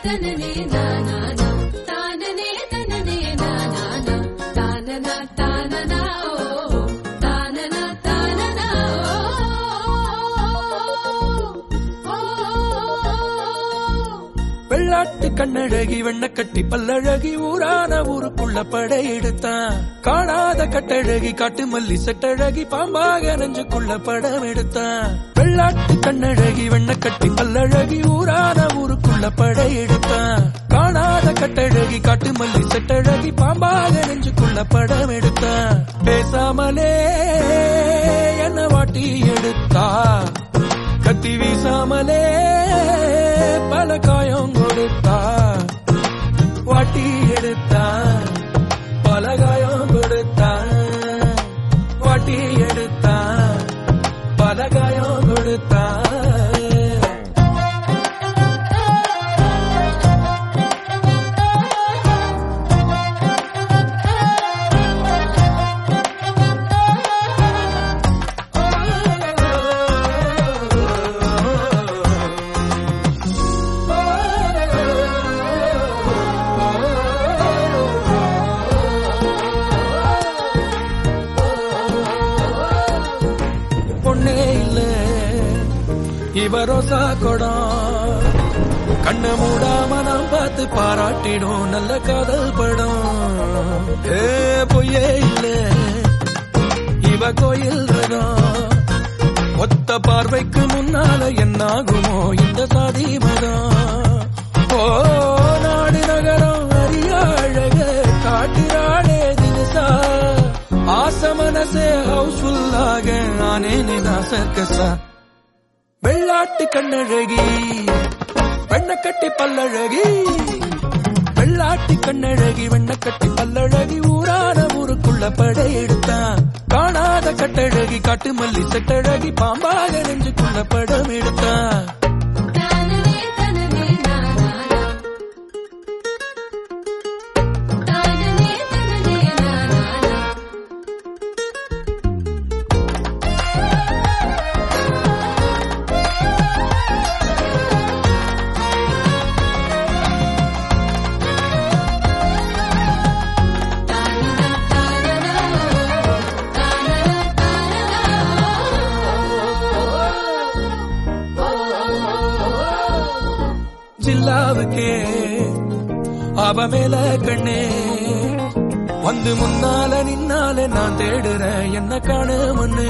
தனனே நானானா தானனே தனனே நானானா தானனா தானனா ஓ தானனா தானனா ஓ வெள்ளாட்டு கண்ணழகி வெண்ணக்கட்டி பல்லழகி ஊரான ஊருக்குள்ள படையெடுத்தான் காணாத கட்டழகி காட்டு மல்லி செட்டழகி பாம்பாக நெஞ்சுக்குள்ள படம் எடுத்தான் வெள்ளாட்டு கண்ணழகி வெண்ணக்கட்டி பல்லழகி ஊரான ஊருக்குள்ள படையெடுத்தான் காணாத கட்டழகி காட்டு மல்லி செட்டழகி பாம்பாக நெஞ்சுக்குள்ள படம் எடுத்தான் பேசாமலே என்ன வாட்டி எடுத்தா கத்தி வீசாமலே பல காயம் கொடுத்தா வாட்டி எடுத்தா பல காயம் கொடுத்தா வாட்டி எடுத்தா பல காயம் கொடுத்தா பொண்ணே இல்ல இவ ரோசா கொடம் கண்ண மூடாம நாம் பார்த்து பாராட்டிடும் நல்ல காதல் படம் ஏ பொய்யே இல்ல இவ கோயில் ரதம் ஒத்த பார்வைக்கு முன்னால என்னாகுமோ இந்த சாதி மதம் ஓ நாடு நகரம் அரிய அழக காட்டிராடே தினசா ஆச மனசே ஹவுஸ்ஃபுல்லாக நானே நான் சர்க்கஸா வெள்ளாட்டு கண்ணழகி வெண்ணக்கட்டி பல்லழகி வெள்ளாட்டி கண்ணழகி வெண்ணக்கட்டி பல்லழகி ஊரான ஊருக்குள்ள படையெடுத்தான் காணாத கட்டழகி காட்டு மல்லி செட்டழகி பாம்பாக நெஞ்சுக்குள்ள படம் எடுத்தான் தானனே தனனே நானானா தானனே தனனே நானானா தானனா தானனா தானனா தானனா ஜில்லாவுக்கே அவ மேல கண்ணே வந்து முன்னால நின்னால நான் தேடுறேன் என்ன காண முன்னே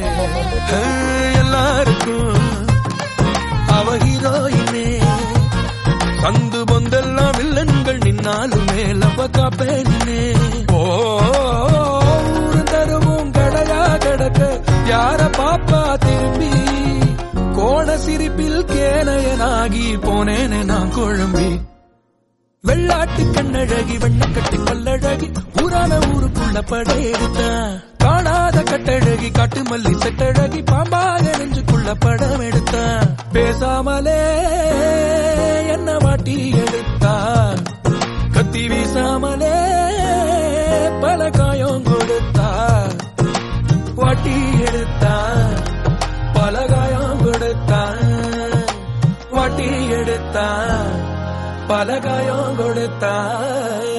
எல்லாருக்கும் அவ ஹீரோயினே கந்து பொந்தெல்லாம் வில்லன்கள் நின்னாலுமே லவ காப்பேனே ஓ ஊரு தருவும் கடையா கிடக்க யார பாப்பா திரும்பி கோண சிரிப்பில் கேனையனாகி போனேனே நான் குழம்பி வெள்ளாட்டு கண்ணழகி வெண்ணக்கட்டி பல்லழகி ஊரான ஊருக்குள்ள படையெடுத்தான் காணாத கட்டழகி காட்டு மல்லி செட்டழகி பாம்பாக நெஞ்சுக்குள்ள படம் எடுத்தான் பேசாமலே என்ன வாட்டி எடுத்தா கத்தி வீசாமலே பல காயம் கொடுத்தா வாட்டி எடுத்தா பல காயம் கொடுத்தா வாட்டி எடுத்தா பல காயம் கொடுத்தா